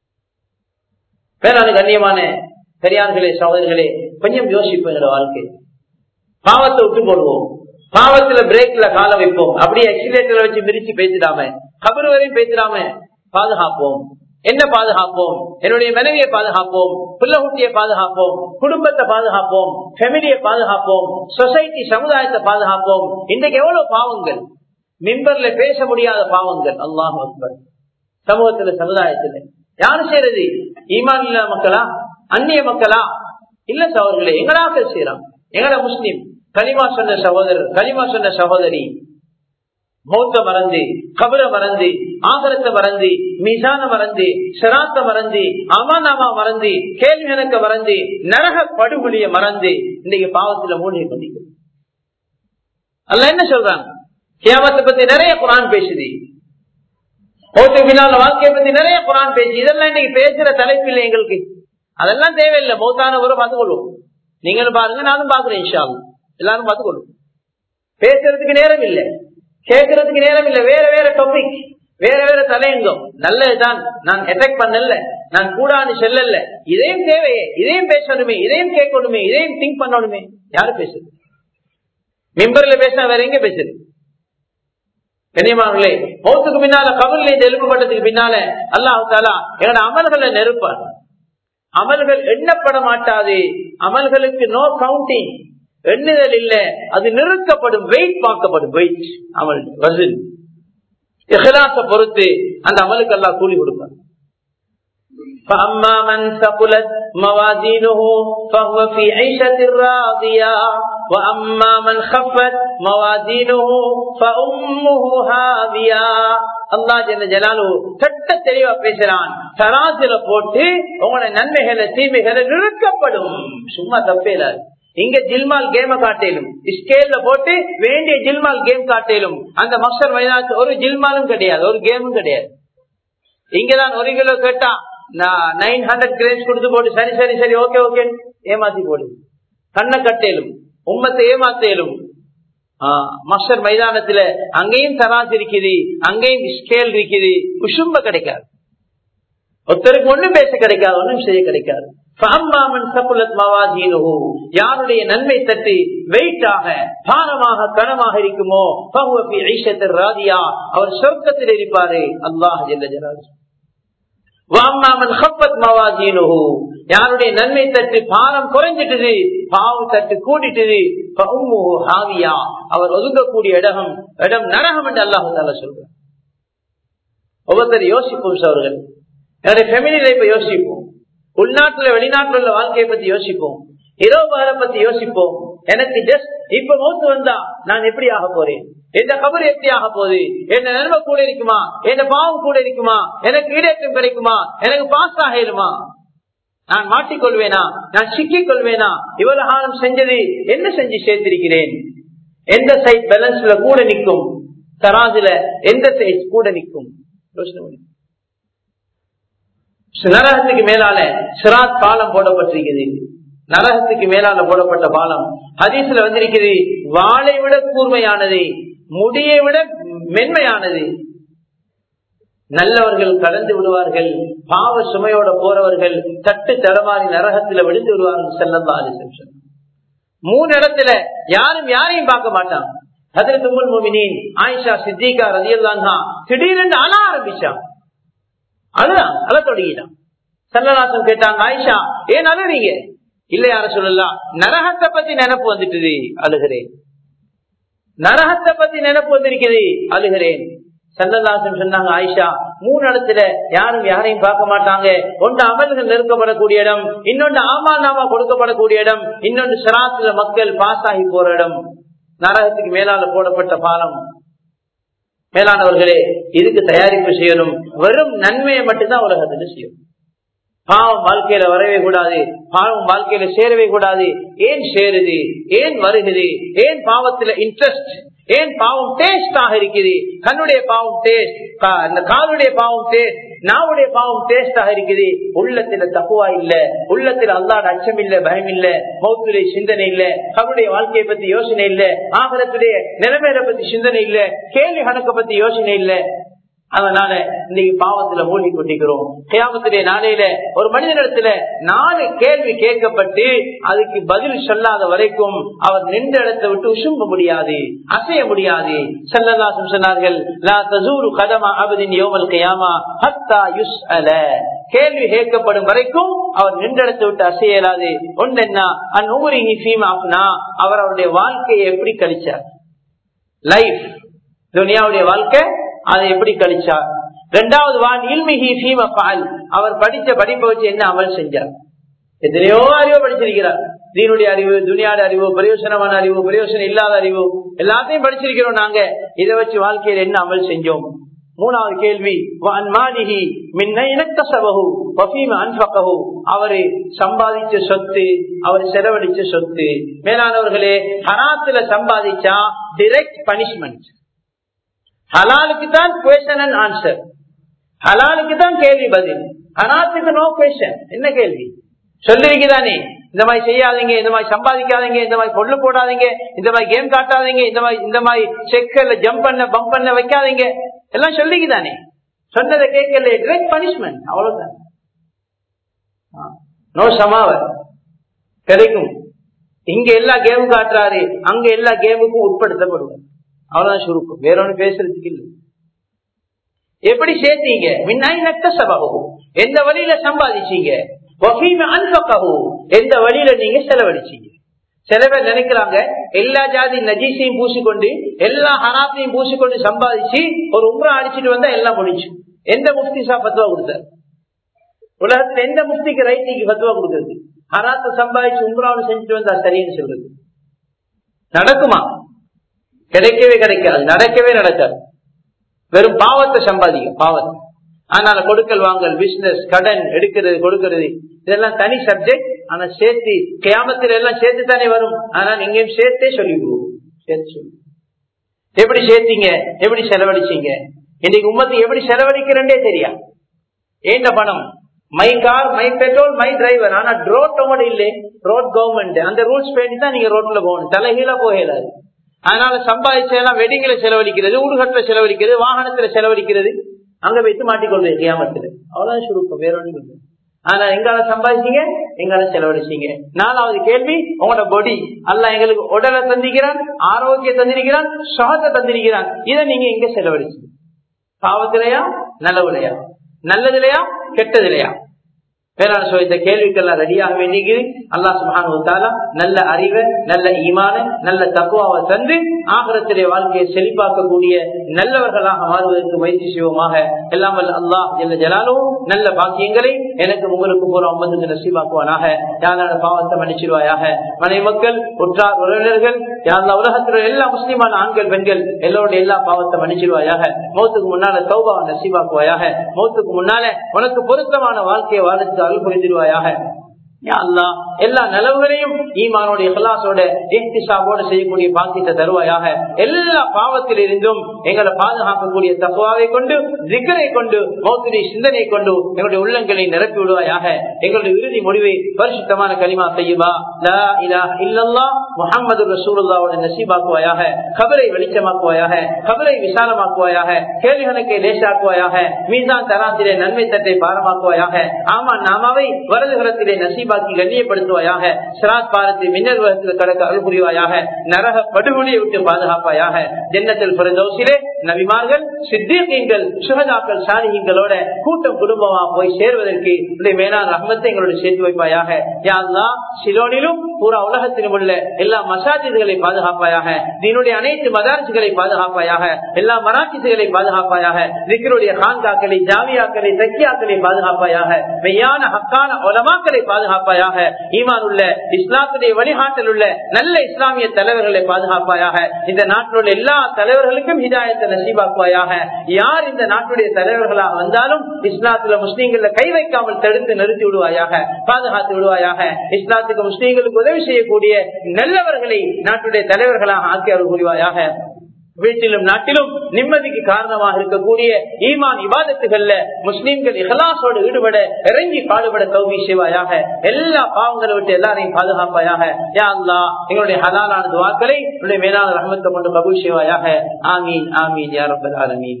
பேரான கண்ணியமான பெரியார்களே சகோதரர்களே கொஞ்சம் யோசிப்போம் எங்களோட வாழ்க்கை பாவத்தை விட்டு போடுவோம் பாவத்துல பிரேக்ல கால வைப்போம் அப்படியே எக்ஸிலேட்டர்ல வச்சு மிரிச்சு பேசிடாம கபர் வரையும் பேசிடாம பாதுகாப்போம் என்ன பாதுகாப்போம் என்னுடைய மனைவியை பாதுகாப்போம் பிள்ளைகுட்டியை பாதுகாப்போம் குடும்பத்தை பாதுகாப்போம் ஃபேமிலியை பாதுகாப்போம் சொசைட்டி சமுதாயத்தை பாதுகாப்போம் இன்றைக்கு எவ்வளவு பாவங்கள் மிம்பர்ல பேச முடியாத பாவங்கள் அல்லாஹ் அக்பர் சமூகத்துல சமுதாயத்துல யாரு செய்யறது ஈமான் இல்ல மக்களா அந்நிய மக்களா இல்ல சகோதரர்களே எங்கடா செய்யறான் எங்கட முஸ்லீம் களிமா சொன்ன சகோதரர் களிமா சொன்ன சகோதரி மௌத்த மறந்து கபர மறந்து ஆகரத்தை மறந்து மிசான மறந்து சிராத்த மறந்து அமானாமா மறந்து கேள்வி எனக்கு மறந்து நரக படுகொலிய மறந்து இன்னைக்கு பாவத்துல மூழ்கி கொண்டிருக்கிறது அல்ல என்ன சொல்றாங்க கியாமத்தை பத்தி நிறைய குரான் பேசுது மௌத்துக்கு பின்னால வாழ்க்கையை பத்தி நிறைய குரான் பேசி இதெல்லாம் இன்னைக்கு பேசுற தலைப்பு இல்லை எங்களுக்கு அதெல்லாம் தேவையில்லை மௌத்தானவரும் பார்த்துக்கொள்ளும் நீங்களும் பாருங்க நானும் பாக்குறேன் இன்ஷாலும் எல்லாரும் பார்த்துக்கொள்ளும் பேசுறதுக்கு நேரம் இல்லை கேட்கறதுக்கு நேரம் இல்ல வேற வேற டாபிக் வேற வேற தலையங்கம் நல்லதுதான் நான் எஃபெக்ட் பண்ணல நான் கூடாது செல்லல இதையும் தேவையே இதையும் பேசணுமே இதையும் கேட்கணுமே இதையும் திங்க் பண்ணணுமே யாரு பேசுது மிம்பர்ல பேசினா வேற எங்க பேசுது கண்ணியமானே மௌத்துக்கு பின்னால கபர்ல இந்த எழுப்பப்பட்டதுக்கு பின்னால அல்லாஹு தாலா என்னோட அமல்களை நெருப்பார் அமல்கள் எண்ணப்பட மாட்டாது அமல்களுக்கு நோ கவுண்டிங் எண்ணுதல் இல்ல அது நிறுத்தப்படும் வெயிட் பார்க்கப்படும் வெயிட் அமல் வசூல் இஹலாச பொறுத்து அந்த அமலுக்கு எல்லாம் கூலி கொடுப்பார் فأما من ثقلت موازينه فهو في عيشة راضية وأما من خفت موازينه فأمه هاوية அல்லா ஜெல்ல ஜலாலு சட்ட தெளிவா பேசுறான் தராசில போட்டு உங்களோட நன்மைகளை தீமைகளை நிறுக்கப்படும் சும்மா தப்பேலாது இங்க ஜில்மால் கேம காட்டேலும் ஸ்கேல்ல போட்டு வேண்டிய ஜில்மால் கேம் காட்டேலும் அந்த மக்சர் மைதானத்து ஒரு ஜில்மாலும் கிடையாது ஒரு கேமும் கிடையாது இங்கதான் ஒரு கிலோ கேட்டா நான் நைன் ஹண்ட்ரட் கிரேம்ஸ் கொடுத்து போட்டு சரி சரி சரி ஓகே ஓகே ஏமாத்தி போடு கண்ணை கட்டேலும் உம்மத்தை ஏமாத்தேலும் மஸ்டர் மைதானத்துல அங்கேயும் தராசு இருக்குது அங்கேயும் ஸ்கேல் இருக்குது குஷும்ப கிடைக்காது ஒருத்தருக்கு ஒண்ணும் பேச கிடைக்காது ஒண்ணும் செய்ய கிடைக்காது யாருடைய நன்மை தட்டு வெயிட்டாக பாரமாக கனமாக இருக்குமோ ராதியா அவர் சொர்க்கத்தில் இருப்பாரு அல்லாஹ் யாருடைய நன்மை தட்டு பாரம் குறைஞ்சிட்டது பாவம் தட்டு கூட்டிட்டது அவர் ஒதுங்கக்கூடிய இடம் இடம் நரகம் என்று அல்லாஹு சொல்ற ஒவ்வொருத்தர் யோசிப்போம் அவர்கள் என்னுடைய ஃபெமிலி லைஃபை யோசிப்போம் உள்நாட்டுல வெளிநாட்டுல உள்ள வாழ்க்கையை பத்தி யோசிப்போம் இரவு பகலை பத்தி யோசிப்போம் எனக்கு ஜஸ்ட் இப்ப மூத்து வந்தா நான் எப்படி ஆக போறேன் எந்த கபர் எப்படி ஆக போகுது என்ன நன்மை கூட இருக்குமா என்ன பாவம் கூட இருக்குமா எனக்கு ஈடேற்றம் கிடைக்குமா எனக்கு பாஸ் ஆகிடுமா நான் மாட்டிக்கொள்வேனா நான் சிக்கிக் கொள்வேனா இவ்வளவு காலம் செஞ்சது என்ன செஞ்சு சேர்த்திருக்கிறேன் எந்த சைட் பேலன்ஸ்ல கூட நிற்கும் தராதுல எந்த சைட் கூட நிற்கும் நரகத்துக்கு மேலால சிராத் பாலம் போடப்பட்டிருக்கிறது நரகத்துக்கு மேலால போடப்பட்ட பாலம் ஹதீஸ்ல வந்திருக்கிறது வாளை விட கூர்மையானது முடியை விட மென்மையானது நல்லவர்கள் கடந்து விடுவார்கள் பாவ சுமையோட போறவர்கள் தட்டு தடமாறி நரகத்துல விழுந்து விடுவார்கள் செல்லல்லா அலிசன் மூணு இடத்துல யாரும் யாரையும் பார்க்க மாட்டாங்க ஹதரத் உம்முல் முமினின் ஆயிஷா சித்திகா ரதியல்லான்ஹா திடீரென்று அழ ஆரம்பிச்சான் அழுதான் அழ தொடங்கிட்டான் சல்லநாசம் கேட்டாங்க ஆயிஷா ஏன் அழுறீங்க இல்ல யார சொல்லலாம் நரகத்தை பத்தி நினப்பு வந்துட்டுது அழுகிறேன் நரகத்தை பத்தி நினப்பு வந்திருக்குது அழுகிறேன் சல்லதாசன் சொன்னாங்க ஆயிஷா மூணு இடத்துல யாரும் யாரையும் பார்க்க மாட்டாங்க ஒன்று அமல்கள் நெருக்கப்படக்கூடிய இடம் இன்னொன்று ஆமால் நாமா கொடுக்கப்படக்கூடிய இடம் இன்னொன்று சிராத்துல மக்கள் பாஸ் ஆகி போற இடம் நரகத்துக்கு மேலால போடப்பட்ட பாலம் மேலானவர்களே இதுக்கு தயாரிப்பு செய்யணும் வெறும் நன்மையை மட்டும்தான் உலகத்துல செய்யும் பாவம் வாழ்க்கையில வரவே கூடாது பாவம் வாழ்க்கையில சேரவே கூடாது ஏன் சேருது ஏன் வருகுது ஏன் பாவத்துல இன்ட்ரெஸ்ட் ஏன் பாவம் டேஸ்டாக இருக்குது கண்ணுடைய பாவம் டேஸ்ட் இந்த காலுடைய பாவம் டேஸ்ட் நாவுடைய பாவம் டேஸ்டாக இருக்குது உள்ளத்துல தப்புவா இல்ல உள்ளத்துல அல்லாட அச்சம் இல்ல பயம் இல்ல மௌத்துடைய சிந்தனை இல்ல கவனுடைய வாழ்க்கையை பத்தி யோசனை இல்ல ஆகரத்துடைய நிலைமையில பத்தி சிந்தனை இல்ல கேள்வி கணக்க பத்தி யோசனை இல்ல அதனால இன்னைக்கு பாவத்துல மூழ்கி கொண்டிருக்கிறோம் கியாமத்துடைய நாளையில ஒரு மனிதனிடத்துல நாலு கேள்வி கேட்கப்பட்டு அதுக்கு பதில் சொல்லாத வரைக்கும் அவர் நின்ற இடத்தை விட்டு உசும்ப முடியாது அசைய முடியாது செல்லல்லாசம் சொன்னார்கள் லா தசூரு கதமா அபதின் யோமல் கியாமா ஹத்தா யுஸ் அல கேள்வி கேட்கப்படும் வரைக்கும் அவர் நின்ற இடத்தை விட்டு அசைய இயலாது ஒன்னு என்ன அந்நூரி ஃபீமாப்னா அவர் அவருடைய வாழ்க்கையை எப்படி கழிச்சார் லைஃப் துனியாவுடைய வாழ்க்கை அதை எப்படி கழிச்சார் இரண்டாவது வான் இல்மிஹி ஃபீம பால் அவர் படிச்ச படிப்பை வச்சு என்ன அமல் செஞ்சார் எத்தனையோ அறிவு படிச்சிருக்கிறார் தீனுடைய அறிவு துனியாட அறிவு பிரயோசனமான அறிவு பிரயோசனம் இல்லாத அறிவு எல்லாத்தையும் படிச்சிருக்கிறோம் நாங்க இதை வச்சு வாழ்க்கையில் என்ன அமல் செஞ்சோம் மூணாவது கேள்வி அவரு சம்பாதிச்ச சொத்து அவர் செலவழிச்ச சொத்து மேலானவர்களே ஹராத்துல சம்பாதிச்சா டிரெக்ட் பனிஷ்மெண்ட் ஹலாலுக்கு தான் கொஸ்டன் அண்ட் ஆன்சர் ஹலாலுக்கு தான் கேள்வி பதில் ஹராத்துக்கு நோ கொஸ்டன் என்ன கேள்வி சொல்லிருக்குதானே இந்த மாதிரி செய்யாதீங்க இந்த மாதிரி சம்பாதிக்காதீங்க இந்த மாதிரி பொருள் போடாதீங்க இந்த மாதிரி கேம் காட்டாதீங்க இந்த மாதிரி இந்த மாதிரி செக்கல்ல ஜம்ப் பண்ண பம்ப் பண்ண வைக்காதீங்க எல்லாம் சொல்லிக்குதானே சொன்னதை கேட்கல டிரெக்ட் பனிஷ்மெண்ட் அவ்வளவுதான் நோ சமாவ கிடைக்கும் இங்க எல்லா கேமும் காட்டுறாரு அங்க எல்லா கேமுக்கும் உட்படுத்தப்படுவார் அவ்வளவுதான் சுருக்கும் வேற ஒண்ணு பேசுறதுக்கு இல்லை எப்படி சேர்த்தீங்க மின்னாய் நட்ட சபகம் எந்த வழியில சம்பாதிச்சீங்க எந்த வழியில நீங்க செலவழிச்சீங்க சில பேர் நினைக்கிறாங்க எல்லா ஜாதி நஜீசையும் பூசிக்கொண்டு எல்லா ஹராத்தையும் பூசிக்கொண்டு சம்பாதிச்சு ஒரு உம்ரா அடிச்சுட்டு வந்தா எல்லாம் முடிஞ்சு எந்த முஃப்தி சா பத்துவா கொடுத்தாரு உலகத்துல எந்த முஃப்திக்கு ரைட்டிக்கு பத்துவா கொடுக்கறது ஹராத்தை சம்பாதிச்சு உம்ராவில் செஞ்சுட்டு வந்தா சரின்னு சொல்றது நடக்குமா கிடைக்கவே கிடைக்காது நடக்கவே நடக்காது வெறும் பாவத்தை சம்பாதிக்கும் பாவத்தை அதனால கொடுக்கல் வாங்கல் பிசினஸ் கடன் எடுக்கிறது கொடுக்கிறது இதெல்லாம் தனி சப்ஜெக்ட் ஆனா சேர்த்து கியாமத்தில் எல்லாம் சேர்த்து தானே வரும் ஆனால் இங்கேயும் சேர்த்தே சொல்லிவிடுவோம் சேர்த்து சொல்லி எப்படி சேர்த்தீங்க எப்படி செலவழிச்சீங்க இன்னைக்கு உம்மத்து எப்படி செலவழிக்கிறேன்டே தெரியா ஏண்ட பணம் my car my petrol my driver ஆனா ரோட் உங்களோட இல்லை ரோட் கவர்மெண்ட் அந்த ரூல்ஸ் பேடி தான் நீங்க ரோட்ல போகணும் தலைகீழ போகலாது அதனால சம்பாதிச்செல்லாம் வெடிங்கில செலவழிக்கிறது ஊடுகட்டுல செலவழிக்கிறது வாகனத்துல செலவழிக்கிறது அங்க வைத்து மாட்டிக்கொள்வது கியாமத்துல அவ்வளவுதான் சுருக்கம் வேற ஒன்றும் இல்லை ஆனா எங்கால சம்பாதிச்சீங்க எங்கால செலவழிச்சீங்க நாலாவது கேள்வி உங்களோட பொடி அல்ல எங்களுக்கு உடலை தந்திக்கிறான் ஆரோக்கியம் தந்திருக்கிறான் சுகத்தை தந்திருக்கிறான் இதை நீங்க எங்க செலவழிச்சீங்க பாவத்திலையா நல்லவிலையா நல்லதிலையா கெட்டதிலையா வேளாண் சோ இந்த கேள்விக்கெல்லாம் ரெடியாக வேண்டியது அல்லா சுபானு நல்ல அறிவை நல்ல ஈமான நல்ல தக்குவாவை தந்து ஆகரத்திலே வாழ்க்கையை செழிப்பாக்கக்கூடிய நல்லவர்களாக மாறுவதற்கு முயற்சி செய்வோமாக எல்லாம் அல்லாஹ் ஜெல்ல ஜலாலும் நல்ல பாக்கியங்களை எனக்கு உங்களுக்கு போற ஒன்பது நசீவாக்குவானாக யாரோட பாவத்தை மன்னிச்சிருவாயாக மனை மக்கள் உற்றார் உறவினர்கள் யாரெல்லாம் உலகத்தில் எல்லா முஸ்லிமான ஆண்கள் பெண்கள் எல்லோருடைய எல்லா பாவத்தை மன்னிச்சிருவாயாக மௌத்துக்கு முன்னால சௌபாவை நசீவாக்குவாயாக மௌத்துக்கு முன்னால உனக்கு பொருத்தமான வாழ்க்கையை வாழ்த்து அருள் புரிந்திருவாயாக எல்லா நிலவுகளையும் ஈமானோட இஹலாசோட இஹ்திசாவோட செய்யக்கூடிய பாக்கியத்தை தருவாயாக எல்லா பாவத்தில் இருந்தும் எங்களை பாதுகாக்கக்கூடிய தக்குவாவை கொண்டு திக்கரை கொண்டு மௌத்தினை சிந்தனை கொண்டு எங்களுடைய உள்ளங்களை நிரப்பி விடுவாயாக எங்களுடைய இறுதி முடிவை பரிசுத்தமான களிமா செய்யுவா லா இலா இல்லல்லா முகமது ரசூலுல்லாவோட நசீபாக்குவாயாக கபரை வெளிச்சமாக்குவாயாக கபரை விசாலமாக்குவாயாக கேள்வி கணக்கை லேசாக்குவாயாக மீதான் தராத்திலே நன்மை தட்டை பாரமாக்குவாயாக ஆமா நாமாவை வரதுகரத்திலே நசீபா பாக்கி கண்ணியப்படுத்துவாயாக சிராத் பாரத்தை மின்னல் வகத்தில் கடக்க அருள் புரிவாயாக நரக படுகொலியை விட்டு பாதுகாப்பாயாக ஜென்னத்தில் பிறந்தோசிலே நபிமார்கள் சித்தீர்கள் சுகதாக்கள் சாலிகளோட கூட்டம் குடும்பமா போய் சேர்வதற்கு மேலான ரஹமத்தை எங்களோட சேர்த்து வைப்பாயாக யாருலா சிலோனிலும் பூரா உலகத்திலும் உள்ள எல்லா மசாஜிதுகளை பாதுகாப்பாயாக நீனுடைய அனைத்து மதாரிசுகளை பாதுகாப்பாயாக எல்லா மராட்சிசுகளை பாதுகாப்பாயாக திக்கருடைய கான்காக்களை ஜாவியாக்களை தக்கியாக்களை பாதுகாப்பாயாக மெய்யான ஹக்கான ஒலமாக்களை பாதுகாப்பாயாக ஈமான் உள்ள இஸ்லாத்துடைய வழிகாட்டல் உள்ள நல்ல இஸ்லாமிய தலைவர்களை பாதுகாப்பாயாக இந்த நாட்டில் உள்ள எல்லா தலைவர்களுக்கும் ஹிதாயத்தை நசீபாக்குவாயாக யார் இந்த நாட்டுடைய தலைவர்களாக வந்தாலும் இஸ்லாத்துல முஸ்லீம்கள கை வைக்காமல் தடுத்து நிறுத்தி விடுவாயாக பாதுகாத்து விடுவாயாக இஸ்லாத்துக்கு முஸ்லீம்களுக்கு உதவி செய்யக்கூடிய நல்லவர்களை நாட்டுடைய தலைவர்களாக ஆக்கி அருள் புரிவாயாக வீட்டிலும் நாட்டிலும் நிம்மதிக்கு காரணமாக இருக்கக்கூடிய ஈமான் இவாதத்துகள்ல முஸ்லீம்கள் இகலாசோடு ஈடுபட இறங்கி பாடுபட தௌமி செய்வாயாக எல்லா பாவங்களை விட்டு எல்லாரையும் பாதுகாப்பாயாக யா அல்லா எங்களுடைய ஹலாலான துவாக்களை உடைய மேலான ரஹமத்தை கொண்டு கபூல் செய்வாயாக ஆமீன் ஆமீன் யா ரப்பல் ஆலமீன்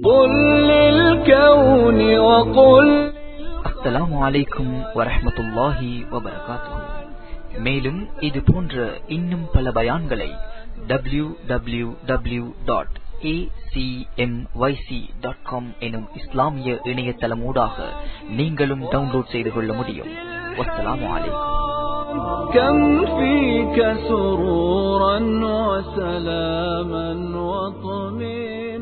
அஸ்ஸலாமு அலைக்கும் வரஹ்மத்துல்லாஹி வபரகாத்துஹு மேலும் இது போன்ற இன்னும் பல பயான்களை www.acmyc.com எனும் இஸ்லாமிய இணையதளமூடாக நீங்களும் டவுன்லோட் செய்து கொள்ள முடியும் வஸ்ஸலாமு அலைக்கும் كم فيك سرورا وسلاما وطمئنا